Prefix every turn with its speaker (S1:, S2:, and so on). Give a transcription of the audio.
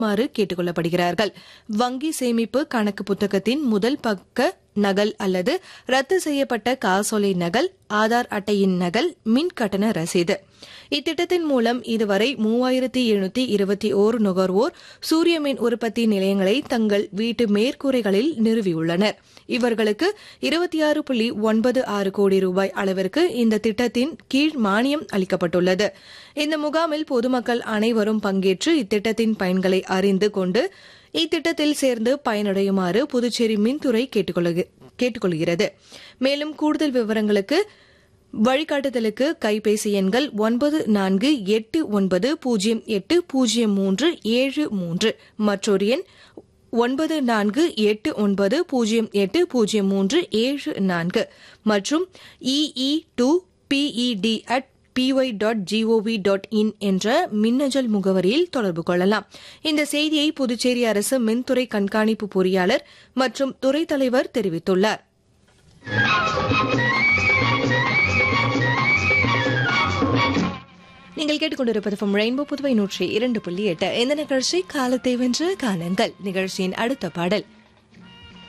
S1: மாறு கேட்டுக் கொள்ளப்படுகிறார்கள் வங்கி சேமிப்பு கணக்கு புத்தகத்தின் முதல் பக்க நகல் அல்லது ரத்து செய்யப்பட்ட காசோலை நகல் ஆதார் அட்டையின் நகல் மின் கட்டண ரசீது இத்திட்டத்தின் மூலம் இதுவரை மூவாயிரத்தி எழுநூத்தி இருபத்தி ஓரு நுகர்வோர் சூரிய மின் உற்பத்தி நிலையங்களை தங்கள் வீட்டு மேற்கூரைகளில் நிறுவியுள்ளனர் இவர்களுக்கு இருபத்தி ஆறு புள்ளி ஒன்பது ஆறு கோடி ரூபாய் அளவிற்கு இந்த திட்டத்தின் கீழ் மானியம் அளிக்கப்பட்டுள்ளது இந்த முகாமில் பொதுமக்கள் அனைவரும் பங்கேற்று இத்திட்டத்தின் பயன்களை அறிந்து கொண்டு இத்திட்டத்தில் சேர்ந்து பயனடையுமாறு புதுச்சேரி மின்துறை கேட்டுக்கொள்கிறது மேலும் கூடுதல் விவரங்களுக்கு வழிகாட்டுதலுக்கு கைபேசி எண்கள் ஒன்பது நான்கு எட்டு ஒன்பது பூஜ்ஜியம் எட்டு பூஜ்ஜியம் மூன்று ஏழு மூன்று மற்றொரு எண் ஒன்பது நான்கு எட்டு ஒன்பது பூஜ்ஜியம் எட்டு பூஜ்ஜியம் மூன்று ஏழு நான்கு மற்றும் E E two P E T at P Y dot G O V dot in என்ற மின்னஞ்சல் முகவரியில் தொடர்பு கொள்ளலாம் இந்த செய்தியை புதுச்சேரி அரசு மின்துறை கண்காணிப்பு பொறியாளர் மற்றும் துறை தலைவர் தெரிவித்துள்ளார் நீங்கள் கேட்டுக்கொண்டிருப்பது ஃப்ரம் ரெயின்போ புதுவை நூற்றி இரண்டு புள்ளி எட்டு இந்த நிகழ்ச்சி காலத்தை வென்று காணுங்கள் நிகழ்ச்சியின் அடுத்த பாடல்